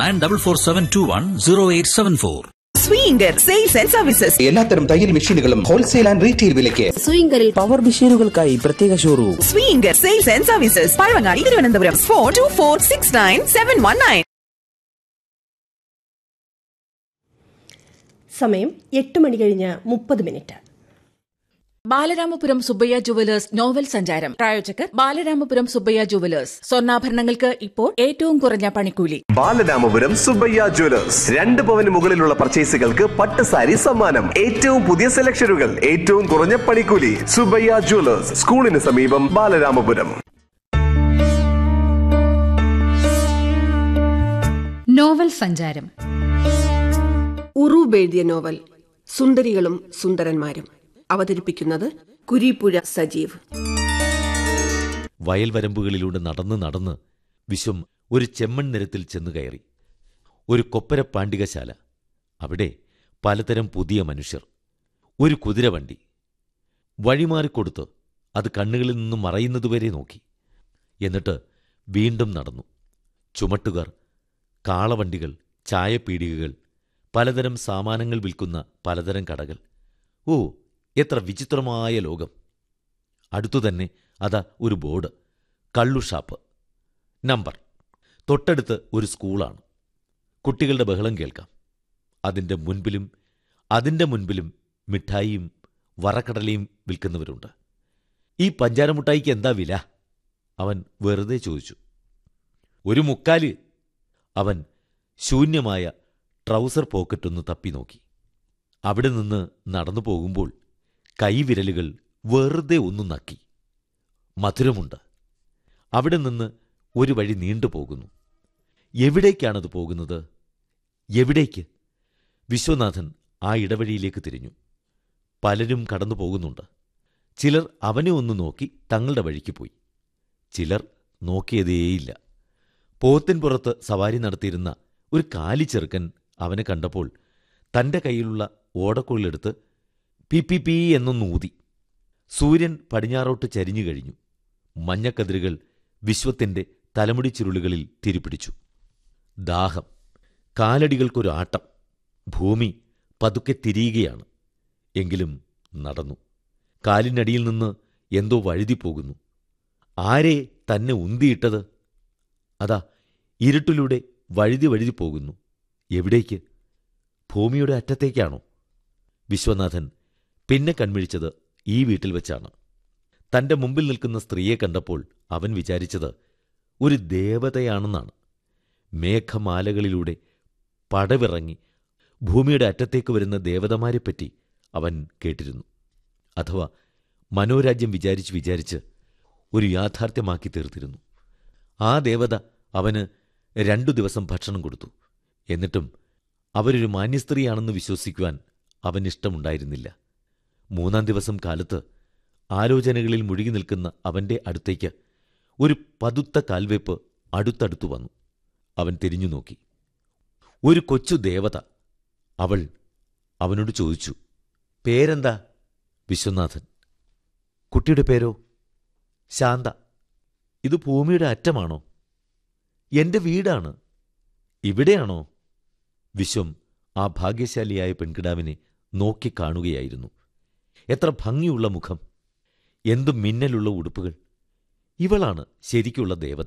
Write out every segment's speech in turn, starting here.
nine double four seven two one zero eight seven four Swinger sales and services എല്ലാത്തരം തയ്യൽ മെഷീനുകളും wholesale and retail വിലയ്ക്ക് സ്വിംഗറിൽ power മെഷീനുകൾക്കായി പ്രത്യേക showroom Swinger sales and services Pazhavangadi Thiruvananthapuram four two four six nine seven one nine സമയം എട്ട് മണി കഴിഞ്ഞ് മുപ്പത് minute Balaramapuram Subbaiah jewellers novel സഞ്ചാരം പ്രായോജകർ ബാലരാമപുരം സുബ്ബയ്യ ജുവലേഴ്സ് സ്വർണ്ണാഭരണങ്ങൾക്ക് ഇപ്പോൾ ഏറ്റവും കുറഞ്ഞ പണിക്കൂലി ബാലരാമപുരം സുബ്ബയ്യ ജ്വല്ലേഴ്സ് രണ്ട് പവന് മുകളിലുള്ള പർച്ചേസുകൾക്ക് പട്ട് സാരി സമ്മാനം ഏറ്റവും പുതിയ സെലക്ഷനുകൾ ഏറ്റവും കുറഞ്ഞ പണിക്കൂലി സുബ്ബയ്യ ജ്വല്ലേഴ്സ് സ്കൂളിന് സമീപം ബാലരാമപുരം നോവൽ സഞ്ചാരം ഉറൂബ് എഴുതിയ നോവൽ സുന്ദരികളും സുന്ദരന്മാരും അവതരിപ്പിക്കുന്നത് കുരീപ്പുഴ സജീവ് വയൽവരമ്പുകളിലൂടെ നടന്ന് നടന്ന് വിശ്വം ഒരു ചെമ്മൺ നിരത്തിൽ ചെന്നു കയറി ഒരു കൊപ്പര പാണ്ഡികശാല അവിടെ പലതരം പുതിയ മനുഷ്യർ ഒരു കുതിരവണ്ടി വഴിമാറിക്കൊടുത്ത് അത് കണ്ണുകളിൽ നിന്നും മറയുന്നതുവരെ നോക്കി എന്നിട്ട് വീണ്ടും നടന്നു ചുമട്ടുകാർ കാളവണ്ടികൾ ചായപ്പീടികകൾ പലതരം സാമാനങ്ങൾ വിൽക്കുന്ന പലതരം കടകൾ ഓ എത്ര വിചിത്രമായ ലോകം അടുത്തുതന്നെ അതാ ഒരു ബോർഡ് കള്ളു ഷാപ്പ് നമ്പർ തൊട്ടടുത്ത് ഒരു സ്കൂളാണ് കുട്ടികളുടെ ബഹളം കേൾക്കാം അതിൻ്റെ മുൻപിലും അതിൻ്റെ മുൻപിലും മിഠായിയും വറക്കടലയും വിൽക്കുന്നവരുണ്ട് ഈ പഞ്ചാരമുട്ടായിക്ക് എന്താ വില അവൻ വെറുതെ ചോദിച്ചു ഒരു മുക്കാല് അവൻ ശൂന്യമായ ട്രൗസർ പോക്കറ്റൊന്ന് തപ്പി നോക്കി അവിടെ നിന്ന് നടന്നു പോകുമ്പോൾ കൈവിരലുകൾ വെറുതെ ഒന്ന് നക്കി മധുരമുണ്ട് അവിടെ നിന്ന് ഒരു വഴി നീണ്ടുപോകുന്നു എവിടേക്കാണത് പോകുന്നത് എവിടേക്ക് വിശ്വനാഥൻ ആ ഇടവഴിയിലേക്ക് തിരിഞ്ഞു പലരും കടന്നു പോകുന്നുണ്ട് ചിലർ അവനെ ഒന്ന് നോക്കി തങ്ങളുടെ വഴിക്ക് പോയി ചിലർ നോക്കിയതേയില്ല പോത്തിൻ പുറത്ത് സവാരി നടത്തിയിരുന്ന ഒരു കാലി ചെറുക്കൻ അവനെ കണ്ടപ്പോൾ തന്റെ കയ്യിലുള്ള ഓടക്കൊള്ളിലെടുത്ത് പി പി പി എന്നൊന്നൂതി സൂര്യൻ പടിഞ്ഞാറോട്ട് ചരിഞ്ഞു കഴിഞ്ഞു മഞ്ഞക്കതിരുകൾ വിശ്വത്തിന്റെ തലമുടി ചുരുളുകളിൽ തിരിപിടിച്ചു ദാഹം കാലടികൾക്കൊരു ആട്ടം ഭൂമി പതുക്കെ തിരിയുകയാണ് എങ്കിലും നടന്നു കാലിനടിയിൽ നിന്ന് എന്തോ വഴുതിപ്പോകുന്നു ആരെ തന്നെ ഉന്തിയിട്ടത് അതാ ഇരുട്ടിലൂടെ വഴുതി വഴുതി പോകുന്നു എവിടേക്ക് ഭൂമിയുടെ അറ്റത്തേക്കാണോ വിശ്വനാഥൻ പിന്നെ കൺമിഴിച്ചത് ഈ വീട്ടിൽ വെച്ചാണ് തന്റെ മുമ്പിൽ നിൽക്കുന്ന സ്ത്രീയെ കണ്ടപ്പോൾ അവൻ വിചാരിച്ചത് ഒരു ദേവതയാണെന്നാണ് മേഘമാലകളിലൂടെ പടവിറങ്ങി ഭൂമിയുടെ അറ്റത്തേക്ക് വരുന്ന ദേവതമാരെപ്പറ്റി അവൻ കേട്ടിരുന്നു അഥവാ മനോരാജ്യം വിചാരിച്ച് വിചാരിച്ച് ഒരു യാഥാർത്ഥ്യമാക്കി തീർത്തിരുന്നു ആ ദേവത അവന് രണ്ടു ദിവസം ഭക്ഷണം കൊടുത്തു എന്നിട്ടും അവരൊരു മാന്യസ്ത്രീയാണെന്ന് വിശ്വസിക്കുവാൻ അവനിഷ്ടമുണ്ടായിരുന്നില്ല മൂന്നാം ദിവസം കാലത്ത് ആലോചനകളിൽ മുഴുകി നിൽക്കുന്ന അവന്റെ അടുത്തേക്ക് ഒരു പതുത്ത കാൽവെപ്പ് അടുത്തടുത്തു വന്നു അവൻ തിരിഞ്ഞു നോക്കി ഒരു കൊച്ചു ദേവത അവൾ അവനോട് ചോദിച്ചു പേരെന്താ വിശ്വനാഥൻ കുട്ടിയുടെ പേരോ ശാന്ത ഇത് ഭൂമിയുടെ അറ്റമാണോ എന്റെ വീടാണ് ഇവിടെയാണോ വിശ്വം ആ ഭാഗ്യശാലിയായ പെൺകിടാവിനെ നോക്കിക്കാണുകയായിരുന്നു എത്ര ഭംഗിയുള്ള മുഖം എന്തു മിന്നലുള്ള ഉടുപ്പുകൾ ഇവളാണ് ശരിക്കുള്ള ദേവത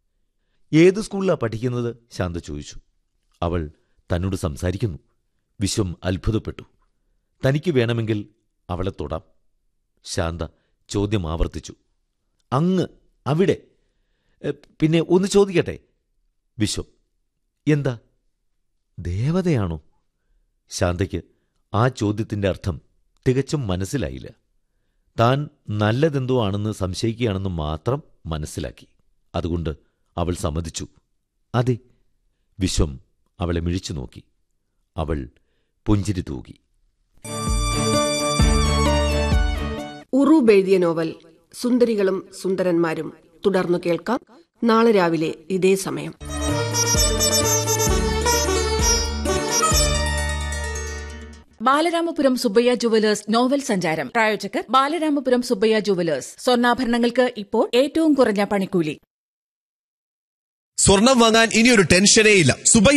ഏത് സ്കൂളിലാ പഠിക്കുന്നത് ശാന്ത ചോദിച്ചു അവൾ തന്നോട് സംസാരിക്കുന്നു വിശ്വം അത്ഭുതപ്പെട്ടു തനിക്ക് വേണമെങ്കിൽ അവളെ തൊടാം ശാന്ത ചോദ്യം ആവർത്തിച്ചു അങ്ങ് അവിടെ എ, പിന്നെ ഒന്ന് ചോദിക്കട്ടെ വിശ്വം എന്താ ദേവതയാണോ ശാന്തയ്ക്ക് ആ ചോദ്യത്തിന്റെ അർത്ഥം തികച്ചും മനസ്സിലായില്ല താൻ നല്ലതെന്തോ ആണെന്ന് സംശയിക്കുകയാണെന്ന് മാത്രം മനസ്സിലാക്കി അതുകൊണ്ട് അവൾ സമ്മതിച്ചു അതെ വിശ്വം അവളെ മിഴിച്ചു നോക്കി അവൾ പുഞ്ചിരി തൂകി ഉറൂബ് എഴുതിയ നോവൽ സുന്ദരികളും സുന്ദരന്മാരും തുടർന്നു കേൾക്കാം നാളെ രാവിലെ ഇതേ സമയം ബാലരാമപുരം സുബ്ബയ്യ ജുവലേഴ്സ് നോവൽ സഞ്ചാരം പ്രായോജകർ ബാലരാമപുരം സുബ്ബയ്യ ജുവലേഴ്സ് സ്വർണ്ണാഭരണങ്ങൾക്ക് ഇപ്പോൾ ഏറ്റവും കുറഞ്ഞ പണിക്കൂലി സ്വർണം വാങ്ങാൻ ഇനി ഒരു ടെൻഷനേ ഇല്ല സുബൈ